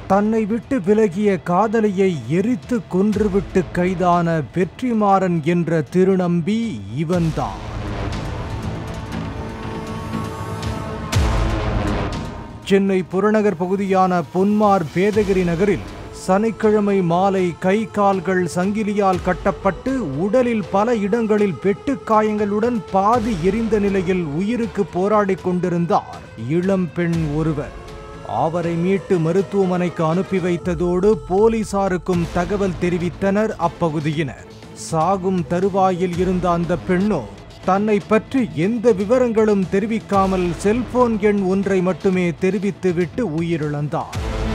தன்னை விட்டு விலகிய காதலியை எரித்து கொன்றுவிட்டு கைதான வெற்றிமாறன் என்ற திருநம்பி இவன்தான் சென்னை புறநகர் பகுதியான பொன்மார் பேதகிரி நகரில் சனிக்கிழமை மாலை கை கால்கள் சங்கிலியால் கட்டப்பட்டு உடலில் பல இடங்களில் வெட்டுக்காயங்களுடன் பாதி எரிந்த நிலையில் உயிருக்கு போராடிக் கொண்டிருந்தார் இளம் பெண் ஒருவர் அவரை மீட்டு மருத்துவமனைக்கு அனுப்பி வைத்ததோடு போலீசாருக்கும் தகவல் தெரிவித்தனர் அப்பகுதியினர் சாகும் தருவாயில் இருந்த அந்த பெண்ணோ தன்னை பற்றி எந்த விவரங்களும் தெரிவிக்காமல் செல்போன் எண் ஒன்றை மட்டுமே தெரிவித்துவிட்டு உயிரிழந்தார்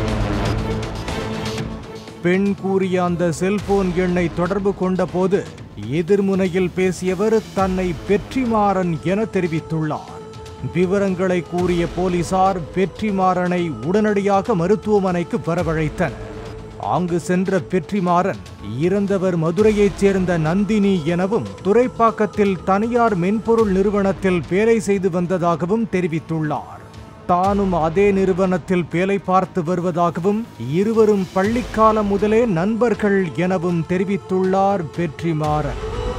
பெண் கூறிய அந்த செல்போன் எண்ணை தொடர்பு கொண்டபோது எதிர்முனையில் பேசியவர் தன்னை வெற்றிமாறன் என தெரிவித்துள்ளார் விவரங்களை கூறிய போலீசார் வெற்றிமாறனை உடனடியாக மருத்துவமனைக்கு வரவழைத்தனர் அங்கு சென்ற வெற்றிமாறன் இறந்தவர் மதுரையைச் சேர்ந்த நந்தினி எனவும் துறைப்பாக்கத்தில் தனியார் மென்பொருள் நிறுவனத்தில் வேலை செய்து வந்ததாகவும் தெரிவித்துள்ளார் தானும் அதே நிறுவனத்தில் வேலை பார்த்து வருவதாகவும் இருவரும் பள்ளிக்காலம் முதலே நண்பர்கள் எனவும் தெரிவித்துள்ளார் வெற்றிமாறன்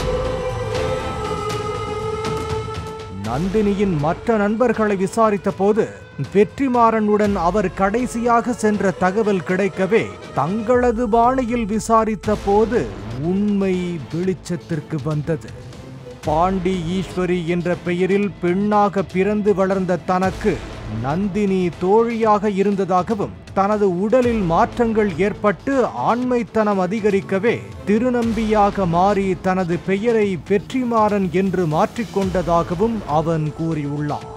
நந்தினியின் மற்ற நண்பர்களை விசாரித்த போது வெற்றிமாறனுடன் அவர் கடைசியாக சென்ற தகவல் கிடைக்கவே தங்களது பாணியில் விசாரித்த போது உண்மை வெளிச்சத்திற்கு வந்தது பாண்டி ஈஸ்வரி என்ற பெயரில் பெண்ணாக பிறந்து வளர்ந்த தனக்கு நந்தினி தோழியாக இருந்ததாகவும் தனது உடலில் மாற்றங்கள் ஏற்பட்டு ஆண்மைத்தனம் அதிகரிக்கவே திருநம்பியாக மாறி தனது பெயரை வெற்றிமாறன் என்று மாற்றிக்கொண்டதாகவும் அவன் கூறியுள்ளான்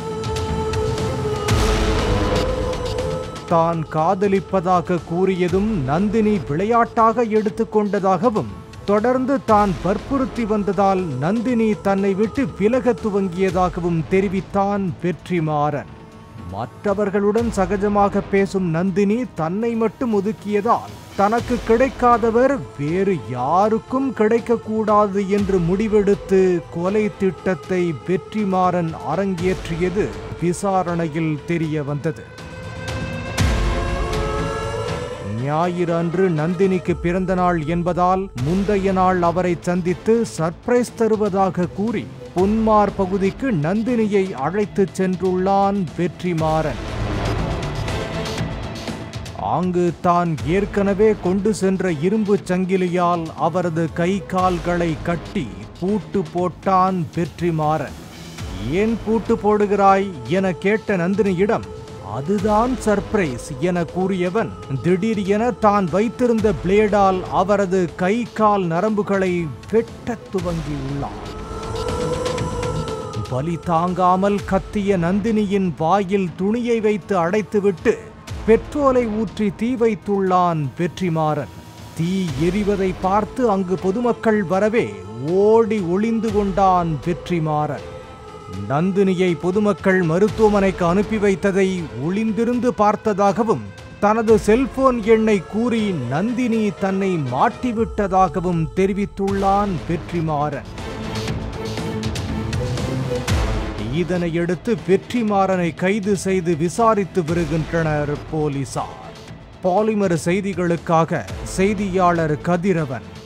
தான் காதலிப்பதாக கூறியதும் நந்தினி விளையாட்டாக எடுத்துக்கொண்டதாகவும் தொடர்ந்து தான் வற்புறுத்தி வந்ததால் நந்தினி தன்னை விட்டு விலக துவங்கியதாகவும் தெரிவித்தான் வெற்றிமாறன் மற்றவர்களுடன் சகஜமாக பேசும் நந்தினி தன்னை மட்டும் ஒதுக்கியதால் தனக்கு கிடைக்காதவர் வேறு யாருக்கும் கிடைக்கக்கூடாது என்று முடிவெடுத்து கொலை திட்டத்தை வெற்றிமாறன் அரங்கேற்றியது விசாரணையில் தெரிய வந்தது ஞாயிறு அன்று நந்தினிக்கு பிறந்த நாள் என்பதால் முந்தைய நாள் அவரை சந்தித்து சர்ப்ரைஸ் தருவதாக கூறி பொன்மார் பகுதிக்கு நந்தினியை அழைத்துச் சென்றுள்ளான் வெற்றிமாறன் அங்கு தான் ஏற்கனவே கொண்டு சென்ற இரும்பு சங்கிலியால் அவரது கை கால்களை கட்டி பூட்டு போட்டான் வெற்றிமாறன் ஏன் பூட்டு போடுகிறாய் என கேட்ட நந்தினியிடம் அதுதான் சர்ப்ரைஸ் என கூறியவன் திடீர் என தான் வைத்திருந்த பிளேடால் அவரது கை கால் நரம்புகளை வெட்டத் துவங்கியுள்ளான் வலி தாங்காமல் கத்திய நந்தினியின் வாயில் துணியை வைத்து அடைத்துவிட்டு பெட்ரோலை ஊற்றி தீ வைத்துள்ளான் வெற்றிமாறன் தீ எரிவதை பார்த்து அங்கு பொதுமக்கள் வரவே ஓடி ஒளிந்து கொண்டான் வெற்றிமாறன் நந்தினியை பொதுமக்கள் மருத்துவமனைக்கு அனுப்பி வைத்ததை ஒளிந்திருந்து பார்த்ததாகவும் தனது செல்போன் எண்ணை கூறி நந்தினி தன்னை மாட்டிவிட்டதாகவும் தெரிவித்துள்ளான் வெற்றிமாறன் இதனையடுத்து வெற்றிமாறனை கைது செய்து விசாரித்து வருகின்றனர் போலீசார் பாலிமர் செய்திகளுக்காக செய்தியாளர் கதிரவன்